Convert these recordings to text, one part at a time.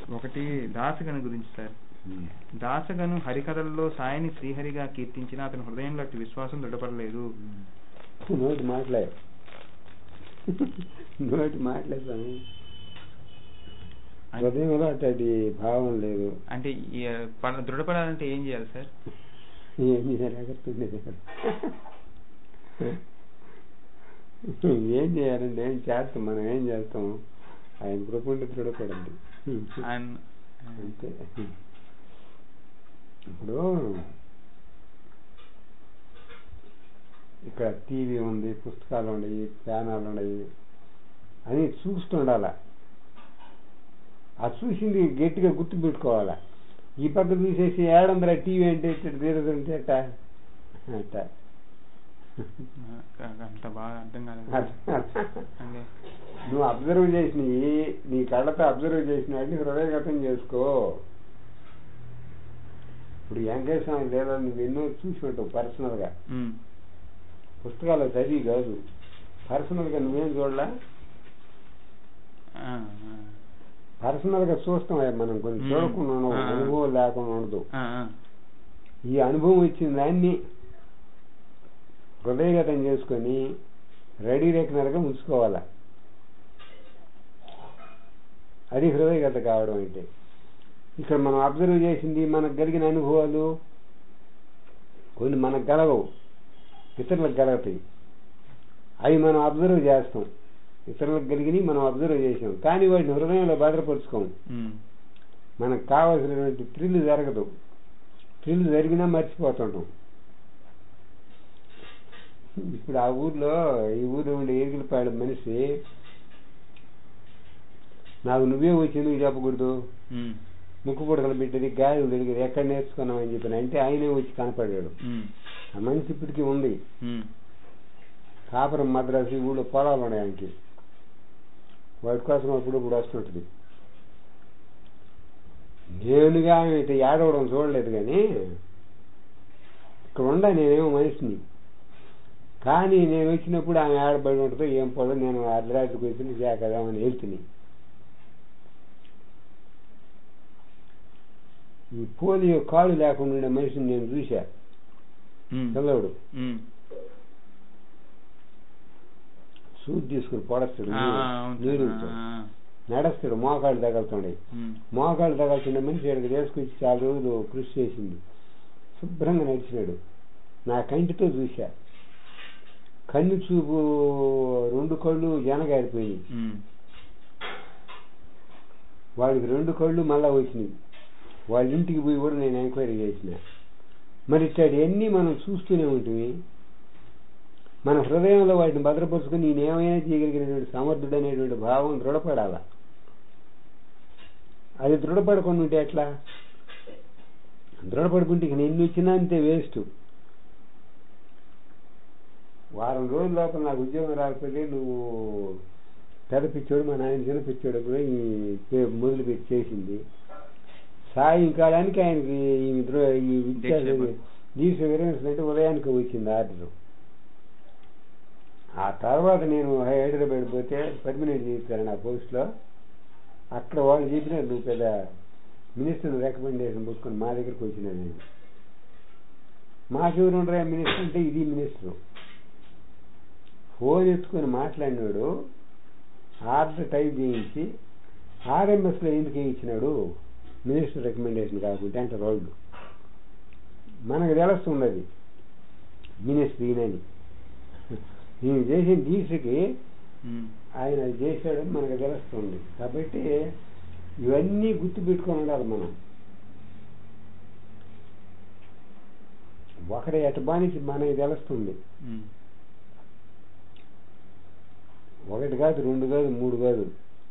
ఒకటి దాసగను గురించి సార్ దాసగను హరికథల్లో సాయిని శ్రీహరిగా కీర్తించిన అతని హృదయంలో అట్టి విశ్వాసం దృఢపడలేదు నోటి మాటలే నోటి మాటలే స్వామి అన్- హృదయంలో అట్లాంటి భావం లేదు అంటే ఈ, పడ- దృఢపడాలంటే ఏం చేయాలి సార్ ఏం చేయలేకపోతుంది ఏం చేయాలంటే ఏం చేస్తాం మనం ఏం చేస్తాం ఆయన కృపండి దృఢపడండి అండ్ అంతే ఇప్పుడు ఇక్కడ టీవీ ఉంది పుస్తకాలు ఉన్నాయి ప్యానాలు ఉన్నాయి అని చూస్తూ ఉండాల ఆ చూసింది గట్టిగా గుర్తు పెట్టుకోవాలా ఈ పక్క చూసేసి ఏడందర టీవీ అంటే ఇట్ట తీరుతుంటే అట్ట అట్ట అంత బాగా అర్థం కాలేదు అంటే నువ్వు అబ్జర్వ్ చేసినవి నీ కళ్ళతో అబ్జర్వ్ చేసిన వాటిని హృదయగతం చేసుకో ఇప్పుడు వెంకటేశ్వర లేదా నువ్వు ఎన్నో చూసి ఉంటావు పర్సనల్గా ఉమ్, పుస్తకాలు చదివి కాదు పర్సనల్గా నువ్వేం చూడలా ఆ, ఆ, పర్సనల్గా చూస్తాం మనం కొన్ని మ్మ్. చూడకుండా ఉండవు ఆ. అనుభవం లేకుండా ఉండదు ఆ, ఆ, ఈ అనుభవం ఇచ్చిన దాన్ని హృదయగతం చేసుకొని రెడీ రెక్నర్గా ఉంచుకోవాలా అది హృదయగత కావడం అంటే ఇక్కడ మనం అబ్జర్వ్ చేసింది మనకు కలిగిన అనుభవాలు కొన్ని మనకు గలవవు ఇతరులకు గలగతాయి అవి మనం అబ్జర్వ్ చేస్తాం ఇతరులకు కలిగినవి మనం అబ్జర్వ్ చేసాం కానీ వాటిని హృదయంలో భద్రపరుచుకోము ఉమ్, మనకు కావలసినటువంటి థ్రిల్ జరగదు థ్రిల్ జరిగినా మర్చిపోతుంటాం ఇప్పుడు ఆ ఊర్లో ఈ ఊర్లో ఉండే ఏగిలిపాడు మనిషి నాకు నువ్వే వచ్చి నువ్వు చెప్పకూడదు ఉమ్, ముక్కు పుడకలు పెట్టేది గాలి తిరిగేది ఎక్కడ నేర్చుకున్నామని చెప్పిన అంటే ఆయనే వచ్చి కనపడాడు ఉమ్, ఆ మనిషి ఇప్పటికీ ఉంది ఉమ్, కాపురం మద్రాసు ఈ ఊళ్ళో పొలాలు ఉన్నాయి ఆయనకి వాటి కోసం అప్పుడు ఇప్పుడు వస్తుంటుంది నేనుగా ఆమె అయితే ఏడవడం చూడలేదు కానీ ఇక్కడ ఉండ నేనేమో మనిషిని కానీ నేను వచ్చినప్పుడు ఆమె ఆడబడి ఉంటుందో ఏం పడో నేను అర్ధరాత్రికి వచ్చి చేకదామని వెళ్తుంది ఈ పోలియో కాళ్ళు లేకుండా ఉండే మనిషిని నేను చూశా ఉమ్, పిల్లవాడు ఉమ్, సూట్ తీసుకుని పొడస్తాడు ఆ, అవును సార్, నీరుతో ఆ, ఆ, నడుస్తాడు మోకాళ్ళు తగలుతుండే ఉమ్, మోకాళ్ళు తగాల్సిన మనిషి ఇక్కడికి తీసుకొచ్చి చాలా రోజులు కృషి చేసింది శుభ్రంగా నడిచినాడు నా కంటితో చూశా కన్ను చూపు రెండు కళ్ళు జనగారిపోయింది ఉమ్, వాడికి రెండు కళ్ళు మళ్ళా వచ్చినాయి వాళ్ళ ఇంటికి పోయి కూడా నేను ఎంక్వైరీ చేసిన మరి ఇట్లాంటివన్నీ మనం చూస్తూనే ఉంటుంది మన హృదయంలో వాటిని భద్రపరుచుకొని నేనేమైనా చేయగలిగినటువంటి సమర్థుడు అనేటువంటి భావం దృఢపడాల అది దృఢపడకుండా ఉంటే ఎట్లా దృఢపడుకుంటే ఇక ఎన్ని వచ్చినా అంతే వేస్ట్ వారం రోజుల లోపల నాకు ఉద్యోగం రాకపోతే నువ్వు పెద్ద పిచ్చోడు మా నాయన చిన్న పిచ్చోడు కూడా ఈ పే- మొదలుపెట్టి చేసింది సాయంకాలానికి ఆయనకి ఈ ద్రో- ఈ దీక్ష విద్యా దీక్ష విరమిస్తుంటే ఉదయానికి వచ్చింది ఆర్డర్ ఆ తర్వాత నేను హైదరాబాద్ పోతే పర్మనెంట్ చేయించాను నా పోస్ట్లో అక్కడ వాళ్ళు చెప్పినారు నువ్వు పెద్ద మినిస్టర్ రికమెండేషన్ పుచ్చుకొని మా దగ్గరికి వచ్చినా నేను మాకెవరు ఉండరా మినిస్టర్ అంటే ఇది మినిస్టర్ ఫోన్ ఎత్తుకొని మాట్లాడినాడు ఆర్డర్ టైప్ చేయించి ఆర్ఎంఎస్లో ఎందుకు ఇచ్చినాడు మినిస్టర్ రికమెండేషన్ కాకుండా అంటే రోడ్డు మనకు తెలుస్తుంది అది మినిస్టర్ ఈయనని నేను చేసిన దీక్షకి ఉమ్, ఆయన అది చేశాడని మనకు తెలుస్తుంది కాబట్టి ఇవన్నీ గుర్తు పెట్టుకొని ఉండాలి మనం ఒకటి ఎటబానికి మనకి తెలుస్తుంది ఉమ్, ఒకటి కాదు రెండు కాదు మూడు కాదు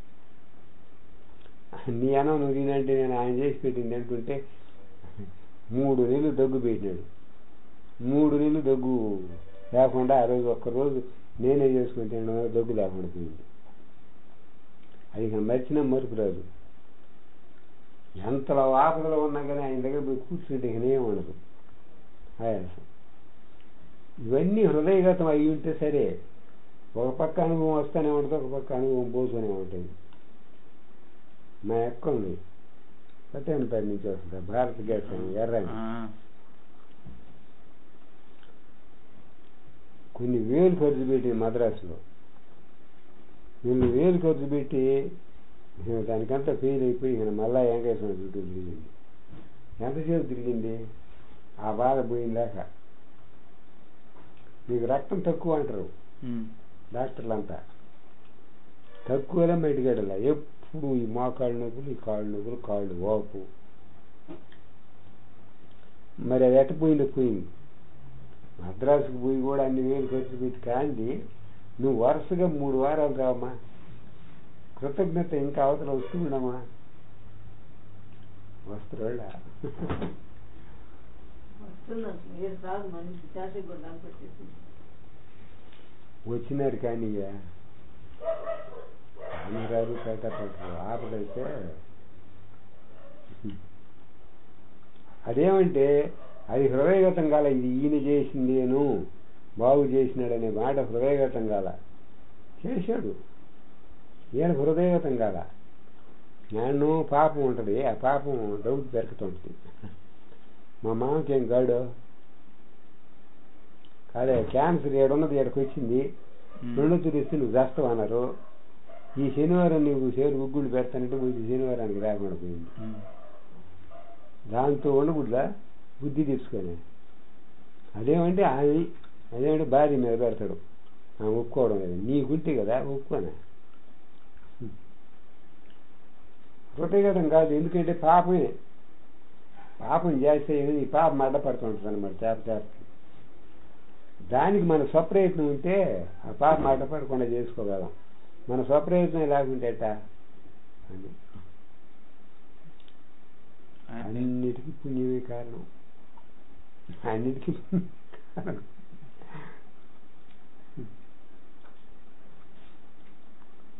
నీ అన్నం నువ్వు తినంటే నేను ఆయన చేసి పెట్టింది అనుకుంటే మూడు నెలలు దగ్గు పెట్టినాడు మూడు నెలలు దగ్గు లేకుండా ఆ రోజు ఒక్క రోజు నేనే చేసుకుని తినడం వల్ల దగ్గు లేకుండా పోయింది అది ఇక మర్చినా మరుపు రాదు ఎంతలో ఆపదలో ఉన్నా కానీ ఆయన దగ్గర పోయి కూర్చుంటే ఇక ఏం ఉండదు ఆయాసం ఇవన్నీ హృదయగతం అయి ఉంటే సరే ఒక పక్క అనుభవం వస్తూనే ఉంటుంది ఒక పక్క అనుభవం పోతూనే ఉంటుంది మా అక్క ఉంది సత్యనపేట నుంచి వస్తుంది భారత్ గ్యాస్ అని ఎర్రని ఆ, కొన్ని వేలు ఖర్చు పెట్టి మద్రాసులో కొన్ని వేలు ఖర్చు పెట్టి ఇక దానికంతా ఫెయిల్ అయిపోయి ఇక మళ్ళా వెంకటేశ్వర చుట్టూ తిరిగింది ఎంతసేపు తిరిగింది ఆ బాధ పోయిందాక మీకు రక్తం తక్కువ అంటారు ఉమ్, డాక్టర్లంతా తక్కువలో మెడిగడల ఎప్పుడు ఈ మోకాళ్ళు నొప్పులు ఈ కాళ్ళు నొప్పులు కాళ్ళు వాపు మరి అది ఎట్ట పోయిందో పోయింది మద్రాసుకు పోయి కూడా అన్ని వేలు ఖర్చు పెట్టి కాంది నువ్వు వరుసగా మూడు వారాలు రావమ్మా కృతజ్ఞత ఇంకా అవతల వస్తుండమ్మా వస్తురాళ్ళ వస్తున్నారు ఏడు సార్లు మనిషి జాతి కూడా కనిపెట్టేసి వచ్చినారు కానీ ఇక కానీ రారు పేట పెట్టరు ఆపడైతే అదేమంటే అది హృదయగతం కాల ఇది ఈయన చేసింది నేను బాగు చేసినాడనే మాట హృదయగతం కాల చేశాడు ఈయన హృదయగతం కాల నన్ను పాపం ఉంటుంది ఆ పాపం డౌట్ పెరుగుతుంటుంది మా మామకేం గాడు కాదే క్యాన్సర్ ఏడున్నది ఏడకి వచ్చింది ఉమ్, రెండో తిరిగిస్తే నువ్వు చేస్తావు అన్నారు ఈ శనివారం నువ్వు చేరు ఉగ్గులు పెడతానంటే పోయి శనివారానికి రాకుండా పోయింది ఉమ్, దాంతో ఉండకూడదా బుద్ధి తెచ్చుకొని అదేమంటే ఆమె అదేమంటే భార్య మీద పెడతాడు ఆమె ఒప్పుకోవడం లేదు నీకుంటే కదా ఒప్పుకోనే కృతజ్ఞతం కాదు ఎందుకంటే పాపమే పాపం చేస్తే ఈ పాపం అడ్డపడుతుంటుంది అనమాట చేప చేపకి దానికి మన స్వప్రయత్నం ఉంటే ఆ పాపం అడ్డపడకుండా చేసుకోగలం మన స్వప్రయత్నం లేకుంటే ఎట్టా అని అయితే అన్నిటికీ పుణ్యమే కారణం అన్నిటికీ పుణ్యమే కారణం